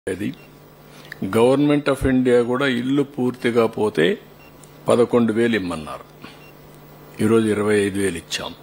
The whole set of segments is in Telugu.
అది గవర్నమెంట్ ఆఫ్ ఇండియా కూడా ఇల్లు పూర్తిగా పోతే పదకొండు వేలు ఇమ్మన్నారు ఈరోజు ఇరవై ఐదు వేలు ఇచ్చాం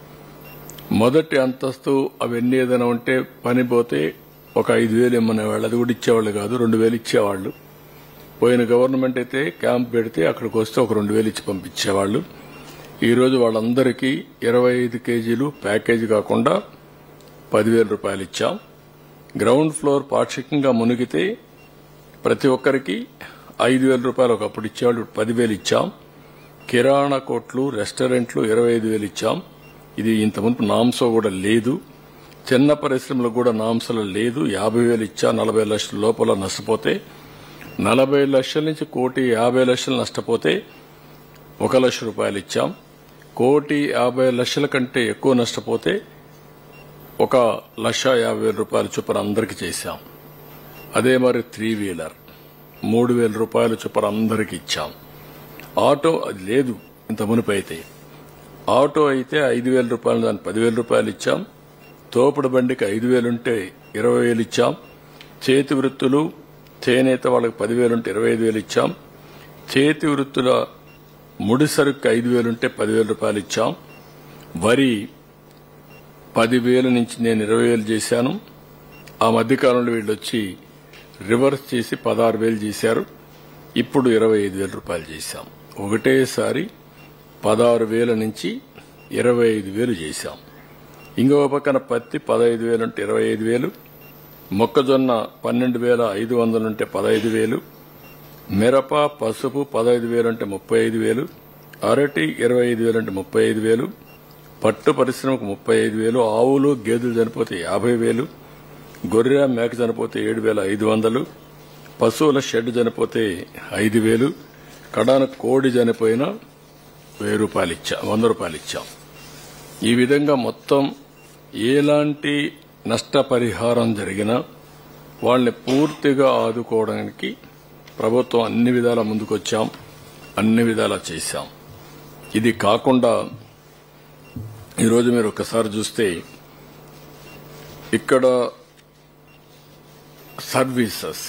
మొదటి అంతస్తు అవన్నీ ఏదైనా ఉంటే పని పోతే ఒక ఐదు వేలు ఇమ్మనేవాళ్ళు అది కూడా ఇచ్చేవాళ్ళు కాదు రెండు వేలు ఇచ్చేవాళ్ళు పోయిన గవర్నమెంట్ అయితే క్యాంప్ పెడితే అక్కడికి వస్తే ఒక రెండు వేలు ఇచ్చి పంపించేవాళ్ళు ఈరోజు వాళ్ళందరికీ ఇరవై ఐదు కేజీలు ప్యాకేజీ కాకుండా పదివేల రూపాయలు ఇచ్చాం గ్రౌండ్ ఫ్లోర్ పాక్షికంగా మునిగితే ప్రతి ఒక్కరికి ఐదు వేల రూపాయలు ఒకప్పుడు ఇచ్చేవాళ్ళు ఇప్పుడు పదివేలు ఇచ్చాం కిరాణా కోట్లు రెస్టారెంట్లు ఇరవై ఐదు వేలు ఇచ్చాం ఇది ఇంతకుముందు నాంసో కూడా లేదు చిన్న పరిశ్రమలకు కూడా నాంసలో లేదు యాభై వేలు ఇచ్చా నలభై లక్షల లోపల నష్టపోతే నలభై లక్షల నుంచి కోటి యాభై లక్షలు నష్టపోతే ఒక లక్ష రూపాయలు ఇచ్చాం కోటి యాభై లక్షల కంటే ఎక్కువ నష్టపోతే ఒక లక్ష యాభై వేల రూపాయల చొప్పున అందరికీ చేశాం అదే మరి త్రీ వీలర్ మూడు వేల రూపాయల చొప్పున అందరికీ ఇచ్చాం ఆటో అది లేదు ఇంత మునుపు అయితే ఆటో అయితే ఐదు వేల రూపాయలు దాని పదివేల రూపాయలు ఇచ్చాం తోపుడు బండికి ఐదు వేలుంటే ఇరవై వేలు ఇచ్చాం చేతి వృత్తులు చేనేత వాళ్ళకి పదివేలు ఉంటే ఇరవై ఐదు వేలు ఇచ్చాం చేతి వృత్తుల ముడి సరుకు ఐదు వేలుంటే పదివేల రూపాయలు ఇచ్చాం వరి పదివేల నుంచి నేను ఇరవై వేలు చేశాను ఆ మధ్యకాలంలో వీళ్ళు వచ్చి రివర్స్ చేసి పదహారు వేలు చేశారు ఇప్పుడు ఇరవై ఐదు వేల రూపాయలు చేశాం ఒకటేసారి పదహారు వేల నుంచి ఇరవై ఐదు వేలు చేశాం ఇంకో పక్కన పత్తి పదహైదు వేలు ఉంటే ఇరవై ఐదు వేలు మొక్కజొన్న పన్నెండు వేల ఐదు వందలు ఉంటే పదహైదు వేలు మిరప పసుపు పదహైదు వేలు అంటే ముప్పై ఐదు వేలు అరటి ఇరవై ఐదు వేలు అంటే ముప్పై ఐదు వేలు పట్టు పరిశ్రమకు ముప్పై ఐదు వేలు ఆవులు గేదెలు చనిపోతే యాభై వేలు గొర్రె మేక చనిపోతే ఏడు వేల ఐదు వందలు పశువుల షెడ్ చనిపోతే ఐదు వేలు కడాన కోడి చనిపోయినా వెయ్యి రూపాయలు ఇచ్చా వంద రూపాయలు ఇచ్చాం ఈ విధంగా మొత్తం ఎలాంటి నష్టపరిహారం జరిగినా వాళ్ళని పూర్తిగా ఆదుకోవడానికి ప్రభుత్వం అన్ని విధాల ముందుకొచ్చాం అన్ని విధాలా చేశాం ఇది కాకుండా ఈరోజు మీరు ఒకసారి చూస్తే ఇక్కడ సర్వీసెస్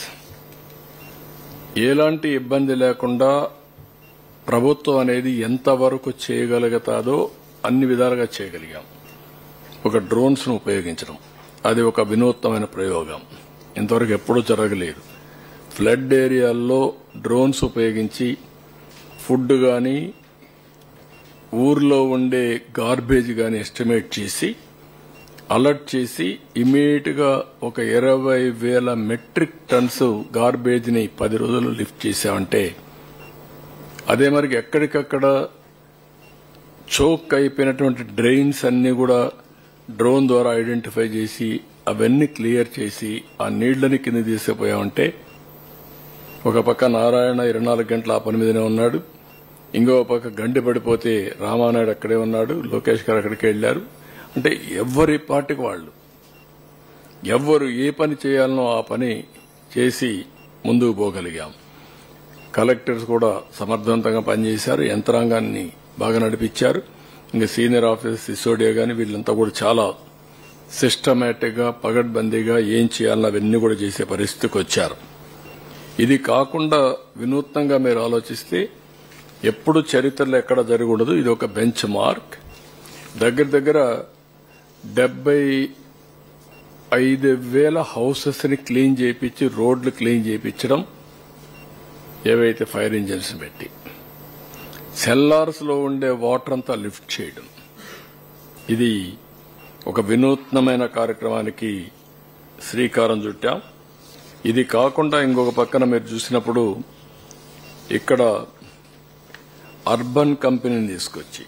ఎలాంటి ఇబ్బంది లేకుండా ప్రభుత్వం అనేది ఎంతవరకు చేయగలుగుతాదో అన్ని విధాలుగా చేయగలిగాం ఒక డ్రోన్స్ ను ఉపయోగించడం అది ఒక వినూత్నమైన ప్రయోగం ఇంతవరకు ఎప్పుడూ జరగలేదు ఫ్లడ్ ఏరియాల్లో డ్రోన్స్ ఉపయోగించి ఫుడ్ గాని ఊర్లో ఉండే గార్బేజ్ గాని ఎస్టిమేట్ చేసి అలర్ట్ చేసి ఇమీడియట్ గా ఒక ఇరవై వేల మెట్రిక్ టన్స్ గార్బేజ్ ని పది రోజులు లిఫ్ట్ చేశామంటే అదే మరి ఎక్కడికక్కడ చోక్ అయిపోయినటువంటి డ్రైన్స్ అన్ని కూడా డ్రోన్ ద్వారా ఐడెంటిఫై చేసి అవన్నీ క్లియర్ చేసి ఆ నీళ్లని కింద తీసుకుపోయామంటే ఒక పక్క నారాయణ ఇరవై నాలుగు గంటల ఆ పని మీదనే ఉన్నాడు ఇంకో పక్క గండి పడిపోతే రామానాయుడు అక్కడే ఉన్నాడు లోకేష్ గారు అక్కడికి వెళ్లారు అంటే ఎవరి పార్టీకి వాళ్ళు ఎవ్వరు ఏ పని చేయాలనో ఆ పని చేసి ముందుకు పోగలిగాం కలెక్టర్స్ కూడా సమర్థవంతంగా పనిచేశారు యంత్రాంగాన్ని బాగా నడిపించారు ఇంకా సీనియర్ ఆఫీసర్ సిసోడియా గాని వీళ్ళంతా కూడా చాలా సిస్టమేటిక్ గా పగడ్బందీగా ఏం చేయాలన్న అవన్నీ కూడా చేసే పరిస్థితికి వచ్చారు ఇది కాకుండా వినూత్నంగా మీరు ఆలోచిస్తే ఎప్పుడు చరిత్రలో ఎక్కడ జరగకూడదు ఇది ఒక బెంచ్ మార్క్ దగ్గర దగ్గర డెబ్బై ఐదు వేల హౌసెస్ ని క్లీన్ చేయించి రోడ్లు క్లీన్ చేయించడం ఏవైతే ఫైర్ ఇంజిన్స్ పెట్టి సెల్లార్స్ లో ఉండే వాటర్ అంతా లిఫ్ట్ చేయడం ఇది ఒక వినూత్నమైన కార్యక్రమానికి శ్రీకారం చుట్టాం ఇది కాకుండా ఇంకొక పక్కన మీరు చూసినప్పుడు ఇక్కడ అర్బన్ కంపెనీని తీసుకొచ్చి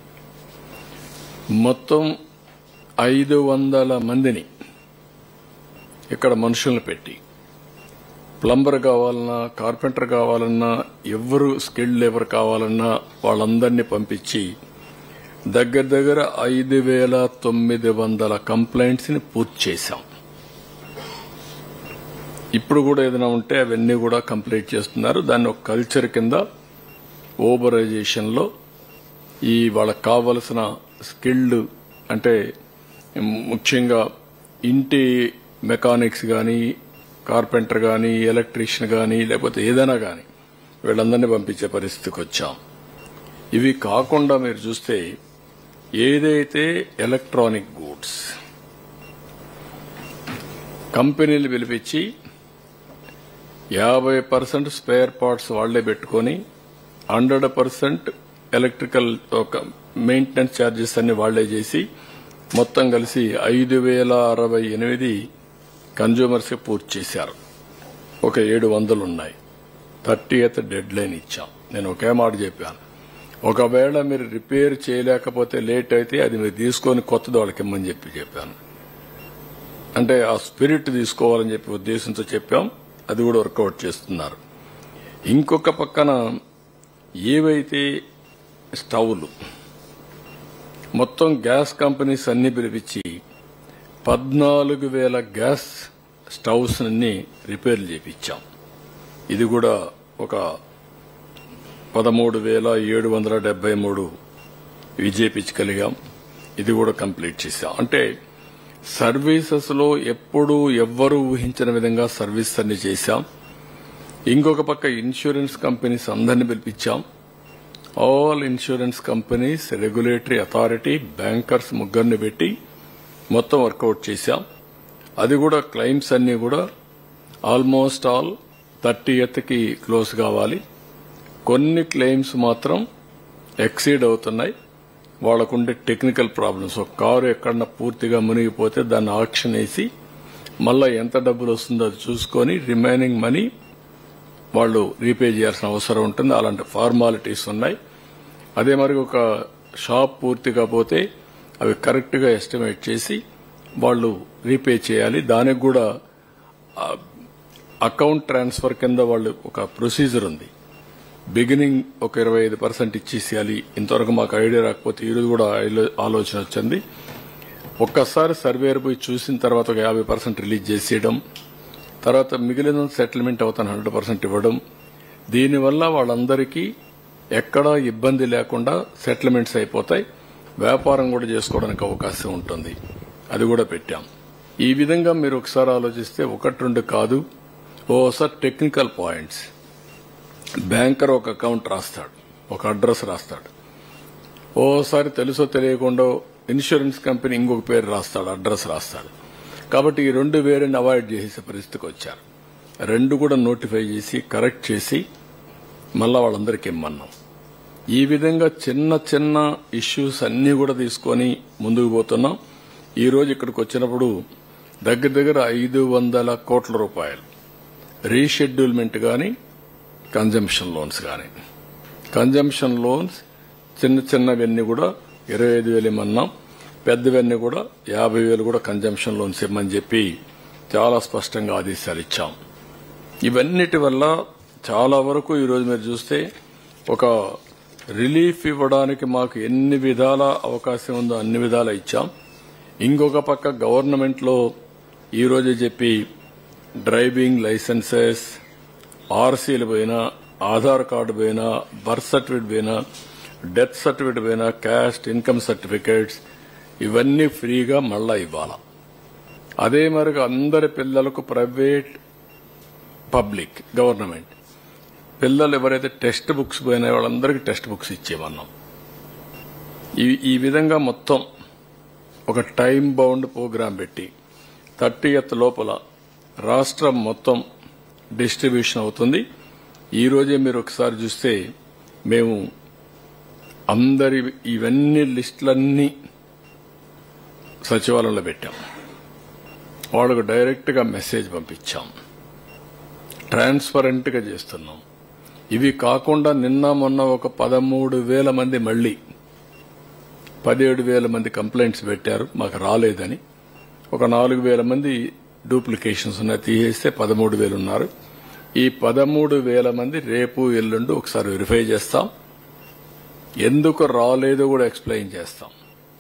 మొత్తం ఐదు వందల మందిని ఇక్కడ మనుషులను పెట్టి ప్లంబర్ కావాలన్నా కార్పెంటర్ కావాలన్నా ఎవరు స్కిల్డ్ లేబర్ కావాలన్నా వాళ్ళందరినీ పంపించి దగ్గర దగ్గర ఐదు వేల తొమ్మిది వందల కంప్లైంట్స్ ని పూర్తి చేశాం ఇప్పుడు కూడా ఏదైనా ఉంటే అవన్నీ కూడా కంప్లీట్ చేస్తున్నారు దాన్ని ఒక కల్చర్ కింద ఓబరైజేషన్ లో ఈ వాళ్ళకి కావలసిన స్కిల్డ్ అంటే ముఖ్యంగా ఇంటి మెకానిక్స్ గాని కార్పెంటర్ కానీ ఎలక్ట్రీషియన్ కానీ లేకపోతే ఏదైనా కానీ వీళ్ళందరినీ పంపించే పరిస్థితికి వచ్చాం ఇవి కాకుండా మీరు చూస్తే ఏదైతే ఎలక్ట్రానిక్ గూడ్స్ కంపెనీలు పిలిపించి యాభై పర్సెంట్ స్పేర్ పార్ట్స్ వాళ్లే పెట్టుకొని హండ్రెడ్ పర్సెంట్ ఎలక్ట్రికల్ ఒక మెయింటెనెన్స్ ఛార్జెస్ అన్ని వాళ్లే చేసి మొత్తం కలిసి ఐదు వేల అరవై ఎనిమిది కన్జ్యూమర్స్ పూర్తి చేశారు ఒక ఏడు వందలు ఉన్నాయి థర్టీ ఎత్ డెడ్ లైన్ ఇచ్చాం నేను ఒకే మాట చెప్పాను ఒకవేళ మీరు రిపేర్ చేయలేకపోతే లేట్ అయితే అది మీరు తీసుకొని కొత్తది వాళ్ళకి ఇమ్మని చెప్పి చెప్పాను అంటే ఆ స్పిరిట్ తీసుకోవాలని చెప్పి ఉద్దేశంతో చెప్పాం అది కూడా వర్కౌట్ చేస్తున్నారు ఇంకొక పక్కన ఏవైతే స్టవ్లు మొత్తం గ్యాస్ కంపెనీస్ అన్ని పిలిపించి పద్నాలుగు వేల గ్యాస్ స్టవ్స్ అన్ని రిపేర్లు చేపించాం ఇది కూడా ఒక పదమూడు వేల ఏడు వందల డెబ్బై మూడు విజేపించగలిగాం ఇది కూడా కంప్లీట్ చేశాం అంటే సర్వీసెస్ లో ఎప్పుడూ ఎవ్వరూ ఊహించిన విధంగా సర్వీస్ అన్ని చేశాం ఇంకొక పక్క ఇన్సూరెన్స్ కంపెనీస్ అందరిని పిలిపించాం all insurance companies regulatory authority bankers ముగ్గురిని పెట్టి మొత్తం వర్కౌట్ చేశాం అది కూడా క్లెయిమ్స్ అన్ని కూడా ఆల్మోస్ట్ ఆల్ థర్టీ కి క్లోజ్ కావాలి కొన్ని క్లెయిమ్స్ మాత్రం ఎక్సీడ్ అవుతున్నాయి వాళ్ళకుండే టెక్నికల్ ప్రాబ్లమ్స్ ఒక కారు ఎక్కడన్నా పూర్తిగా మునిగిపోతే దాన్ని ఆక్షన్ వేసి మళ్ళా ఎంత డబ్బులు వస్తుందో అది చూసుకొని రిమైనింగ్ మనీ వాళ్ళు రీపే చేయాల్సిన అవసరం ఉంటుంది అలాంటి ఫార్మాలిటీస్ ఉన్నాయి అదే మరి ఒక షాప్ పూర్తిగా పోతే అవి కరెక్ట్ గా ఎస్టిమేట్ చేసి వాళ్ళు రీపే చేయాలి దానికి కూడా అకౌంట్ ట్రాన్స్ఫర్ కింద వాళ్ళు ఒక ప్రొసీజర్ ఉంది బిగినింగ్ ఒక ఇరవై ఐదు పర్సెంట్ ఇచ్చేసేయాలి ఇంతవరకు మాకు ఐడియా రాకపోతే ఈరోజు కూడా ఐలో- ఆలోచన వచ్చింది ఒక్కసారి సర్వేర్ పోయి చూసిన తర్వాత ఒక యాభై పర్సెంట్ రిలీజ్ చేసేయడం తర్వాత మిగిలిన సెటిల్మెంట్ అవుతాను హండ్రెడ్ పర్సెంట్ ఇవ్వడం దీనివల్ల వాళ్ళందరికీ ఎక్కడా ఇబ్బంది లేకుండా సెటిల్మెంట్స్ అయిపోతాయి వ్యాపారం కూడా చేసుకోవడానికి అవకాశం ఉంటుంది అది కూడా పెట్టాం ఈ విధంగా మీరు ఒకసారి ఆలోచిస్తే ఒకటి రెండు కాదు ఓసారి టెక్నికల్ పాయింట్స్ బ్యాంకర్ ఒక అకౌంట్ రాస్తాడు ఒక అడ్రస్ రాస్తాడు ఓసారి తెలుసో తెలియకుండా ఇన్సూరెన్స్ కంపెనీ ఇంకొక పేరు రాస్తాడు అడ్రస్ రాస్తాడు కాబట్టి ఈ రెండు వేరేని అవాయిడ్ చేసే పరిస్థితికి వచ్చారు రెండు కూడా నోటిఫై చేసి కరెక్ట్ చేసి మళ్ళా వాళ్ళందరికీ ఇమ్మన్నాం ఈ విధంగా చిన్న చిన్న ఇష్యూస్ అన్ని కూడా తీసుకొని ముందుకు పోతున్నాం ఈ రోజు ఇక్కడికి వచ్చినప్పుడు దగ్గర దగ్గర ఐదు వందల కోట్ల రూపాయలు రీషెడ్యూల్మెంట్ కానీ కన్జంప్షన్ లోన్స్ కానీ కన్జంప్షన్ లోన్స్ చిన్న చిన్నవన్నీ కూడా ఇరవై ఐదు వేలు ఇమ్మన్నాం పెద్దవన్నీ కూడా యాభై వేలు కూడా కన్జంప్షన్ లోన్స్ ఇమ్మని చెప్పి చాలా స్పష్టంగా ఆదేశాలు ఇచ్చాం ఇవన్నిటి వల్ల చాలా వరకు ఈరోజు మీరు చూస్తే ఒక రిలీఫ్ ఇవ్వడానికి మాకు ఎన్ని విధాల అవకాశం ఉందో అన్ని విధాలా ఇచ్చాం ఇంకొక పక్క గవర్నమెంట్ లో ఈ రోజు చెప్పి డ్రైవింగ్ లైసెన్సెస్ ఆర్సీలు పోయినా ఆధార్ కార్డు పోయినా బర్త్ సర్టిఫికేట్ పోయినా డెత్ సర్టిఫికేట్ పోయినా క్యాస్ట్ ఇన్కమ్ సర్టిఫికేట్స్ ఇవన్నీ ఫ్రీగా మళ్ళా ఇవ్వాల అదే మరిగా అందరి పిల్లలకు ప్రైవేట్ పబ్లిక్ గవర్నమెంట్ పిల్లలు ఎవరైతే టెక్స్ట్ బుక్స్ పోయినాయో వాళ్ళందరికీ టెక్స్ట్ బుక్స్ ఇచ్చేమన్నాం ఈ ఈ విధంగా మొత్తం ఒక టైం బౌండ్ ప్రోగ్రాం పెట్టి థర్టీ లోపల రాష్ట్రం మొత్తం డిస్ట్రిబ్యూషన్ అవుతుంది ఈ రోజే మీరు ఒకసారి చూస్తే మేము అందరి ఇవన్నీ లిస్టులన్నీ సచివాలయంలో పెట్టాం వాళ్ళకు డైరెక్ట్ గా మెసేజ్ పంపించాం ట్రాన్స్పరెంట్ గా చేస్తున్నాం ఇవి కాకుండా నిన్న మొన్న ఒక పదమూడు వేల మంది మళ్లీ పదిహేడు వేల మంది కంప్లైంట్స్ పెట్టారు మాకు రాలేదని ఒక నాలుగు వేల మంది డూప్లికేషన్స్ ఉన్నాయి తీసేస్తే పదమూడు వేలు ఉన్నారు ఈ పదమూడు వేల మంది రేపు ఎల్లుండి ఒకసారి వెరిఫై చేస్తాం ఎందుకు రాలేదో కూడా ఎక్స్ప్లెయిన్ చేస్తాం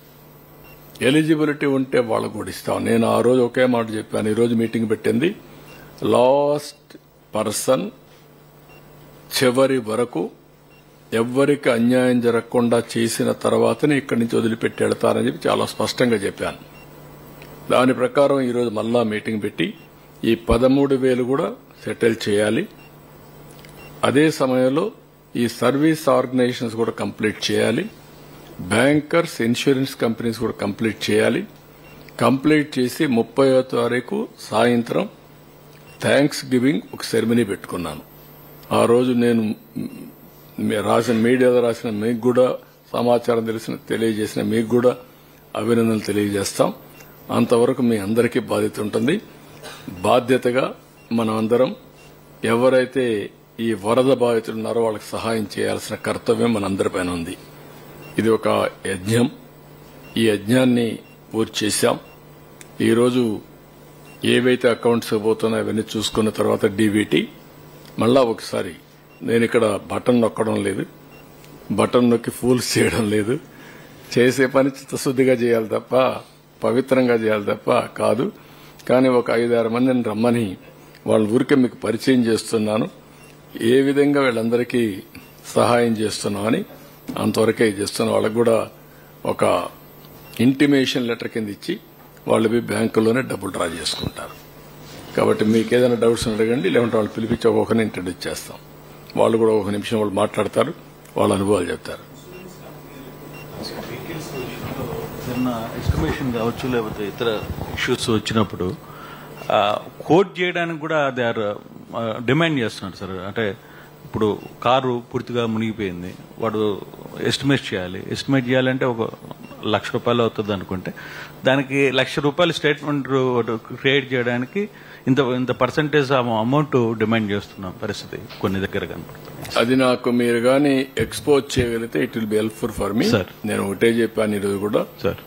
ఎలిజిబిలిటీ ఉంటే వాళ్ళకు కూడా ఇస్తాం నేను ఆ రోజు ఒకే మాట చెప్పాను ఈ రోజు మీటింగ్ పెట్టింది లాస్ట్ పర్సన్ చివరి వరకు ఎవ్వరికి అన్యాయం జరగకుండా చేసిన తర్వాతనే ఇక్కడి నుంచి వదిలిపెట్టి వెళతారని చెప్పి చాలా స్పష్టంగా చెప్పాను దాని ప్రకారం ఈరోజు మళ్ళా మీటింగ్ పెట్టి ఈ పదమూడు వేలు కూడా సెటిల్ చేయాలి అదే సమయంలో ఈ సర్వీస్ ఆర్గనైజేషన్స్ కూడా కంప్లీట్ చేయాలి బ్యాంకర్స్ ఇన్సూరెన్స్ కంపెనీస్ కూడా కంప్లీట్ చేయాలి కంప్లీట్ చేసి ముప్పయో తారీఖు సాయంత్రం థ్యాంక్స్ గివింగ్ ఒక సెరమనీ పెట్టుకున్నాను ఆ రోజు నేను మ్, రాసిన మీడియాలో రాసిన మీకు కూడా సమాచారం తెలిసిన తెలియజేసిన మీకు కూడా అభినందనలు తెలియజేస్తాం అంతవరకు మీ అందరికీ బాధ్యత ఉంటుంది బాధ్యతగా మనం అందరం ఎవరైతే ఈ వరద బాధితులు ఉన్నారో వాళ్ళకి సహాయం చేయాల్సిన కర్తవ్యం మనందరిపైన ఉంది ఇది ఒక యజ్ఞం ఈ యజ్ఞాన్ని పూర్తి చేశాం ఈరోజు ఏవైతే అకౌంట్స్ పోతున్నాయో అవన్నీ చూసుకున్న తర్వాత డీబీటీ మళ్ళా ఒకసారి నేను ఇక్కడ బటన్ నొక్కడం లేదు బటన్ నొక్కి ఫూల్స్ చేయడం లేదు చేసే పని చిత్తశుద్దిగా చేయాలి తప్ప పవిత్రంగా చేయాలి తప్ప కాదు కానీ ఒక ఐదారు మందిని రమ్మని వాళ్ళ ఊరికే మీకు పరిచయం చేస్తున్నాను ఏ విధంగా వీళ్ళందరికీ సహాయం చేస్తున్నామని అంతవరకే చేస్తున్న వాళ్ళకు కూడా ఒక ఇంటిమేషన్ లెటర్ కింద ఇచ్చి వాళ్ళు పోయి బ్యాంకుల్లోనే డబ్బులు డ్రా చేసుకుంటారు కాబట్టి మీకు ఏదైనా డౌట్స్ అడగండి లేకుంటే వాళ్ళు పిలిపించి ఒక్కొక్కరిని ఇంట్రడ్యూస్ చేస్తాం వాళ్ళు కూడా ఒక నిమిషం వాళ్ళు మాట్లాడతారు వాళ్ళ అనుభవాలు చెప్తారు ఏదైనా ఎస్టిమేషన్ కావచ్చు లేకపోతే ఇతర ఇష్యూస్ వచ్చినప్పుడు కోట్ చేయడానికి కూడా దే ఆర్ డిమాండ్ చేస్తున్నారు సార్ అంటే ఇప్పుడు కారు పూర్తిగా మునిగిపోయింది వాడు ఎస్టిమేట్ చేయాలి ఎస్టిమేట్ చేయాలంటే ఒక లక్ష రూపాయలు అవుతుంది అనుకుంటే దానికి లక్ష రూపాయల స్టేట్మెంట్ క్రియేట్ చేయడానికి ఇంత ఇంత పర్సంటేజ్ అమౌంట్ డిమాండ్ చేస్తున్న పరిస్థితి కొన్ని దగ్గర కనపడుతుంది అది నాకు మీరు గాని ఎక్స్పోజ్ చేయగలిగితే it will be helpful for me Sir. నేను ఒకటే చెప్పాను ఈరోజు కూడా sir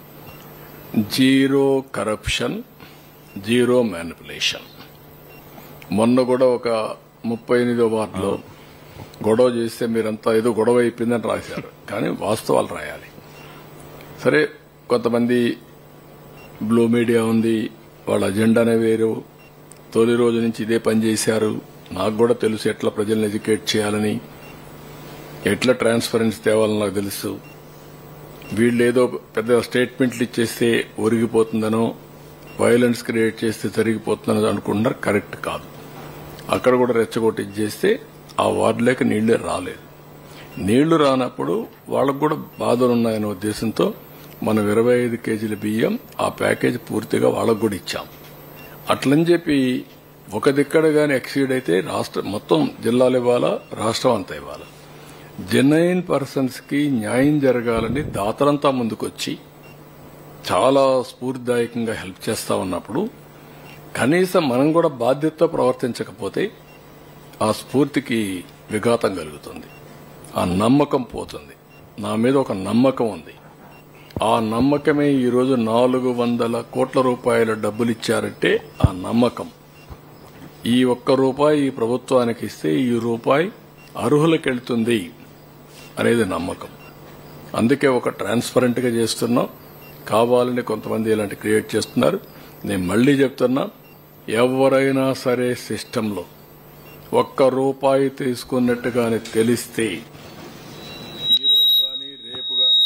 zero corruption zero manipulation మొన్న కూడా ఒక ముప్పై ఎనిమిదో వార్డులో గొడవ చేస్తే మీరంతా ఏదో గొడవ అయిపోయిందని రాశారు కానీ వాస్తవాలు రాయాలి సరే కొంతమంది బ్లూ మీడియా ఉంది వాళ్ళ అజెండానే వేరు తొలి రోజు నుంచి ఇదే పని చేశారు నాకు కూడా తెలుసు ఎట్లా ప్రజల్ని ఎడ్యుకేట్ చేయాలని ఎట్లా ట్రాన్స్పరెన్సీ తేవాలని నాకు తెలుసు వీళ్ళు ఏదో పెద్ద స్టేట్మెంట్లు ఇచ్చేస్తే ఒరిగిపోతుందనో వైలెన్స్ క్రియేట్ చేస్తే జరిగిపోతుందనో అనుకుంటున్నారు కరెక్ట్ కాదు అక్కడ కూడా రెచ్చగొట్టి చేస్తే ఆ వార్డులోకి నీళ్లే రాలేదు నీళ్లు రానప్పుడు వాళ్ళకు కూడా బాధలు ఉన్నాయనే ఉద్దేశంతో మనం ఇరవై ఐదు కేజీల బియ్యం ఆ ప్యాకేజ్ పూర్తిగా వాళ్ళకు కూడా ఇచ్చాం అట్లని చెప్పి ఒక దిక్కడ గాని ఎక్సీడ్ అయితే రాష్ట్ర మొత్తం జిల్లాలు ఇవ్వాలా రాష్ట్రం అంతా ఇవ్వాలా జెన్యున్ పర్సన్స్ కి న్యాయం జరగాలని దాతలంతా ముందుకొచ్చి చాలా స్ఫూర్తిదాయకంగా హెల్ప్ చేస్తా ఉన్నప్పుడు కనీసం మనం కూడా బాధ్యతతో ప్రవర్తించకపోతే ఆ స్ఫూర్తికి విఘాతం కలుగుతుంది ఆ నమ్మకం పోతుంది నా మీద ఒక నమ్మకం ఉంది ఆ నమ్మకమే ఈరోజు నాలుగు వందల కోట్ల రూపాయల డబ్బులు ఇచ్చారంటే ఆ నమ్మకం ఈ ఒక్క రూపాయి ఈ ప్రభుత్వానికి ఇస్తే ఈ రూపాయి అర్హులకెళ్తుంది అనేది నమ్మకం అందుకే ఒక ట్రాన్స్పరెంట్ గా చేస్తున్నాం కావాలని కొంతమంది ఇలాంటి క్రియేట్ చేస్తున్నారు నేను మళ్లీ చెప్తున్నా ఎవరైనా సరే సిస్టంలో ఒక్క రూపాయి తీసుకున్నట్టుగానే తెలిస్తే ఈ రోజు కానీ రేపు కానీ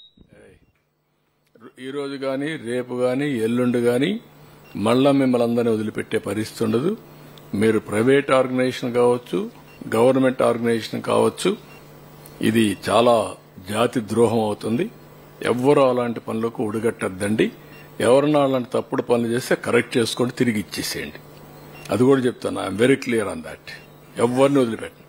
ఈ రోజు కానీ రేపు కానీ ఎల్లుండి కానీ మళ్ళా మిమ్మల్ని అందరినీ వదిలిపెట్టే పరిస్థితి ఉండదు మీరు ప్రైవేట్ ఆర్గనైజేషన్ కావచ్చు గవర్నమెంట్ ఆర్గనైజేషన్ కావచ్చు ఇది చాలా జాతి ద్రోహం అవుతుంది ఎవ్వరూ అలాంటి పనులకు ఉడిగట్టద్దండి ఎవరన్నా అలాంటి తప్పుడు పనులు చేస్తే కరెక్ట్ చేసుకొని తిరిగి ఇచ్చేసేయండి అది కూడా చెప్తాను I'm very clear on that ఎవరిని వదిలిపెట్టను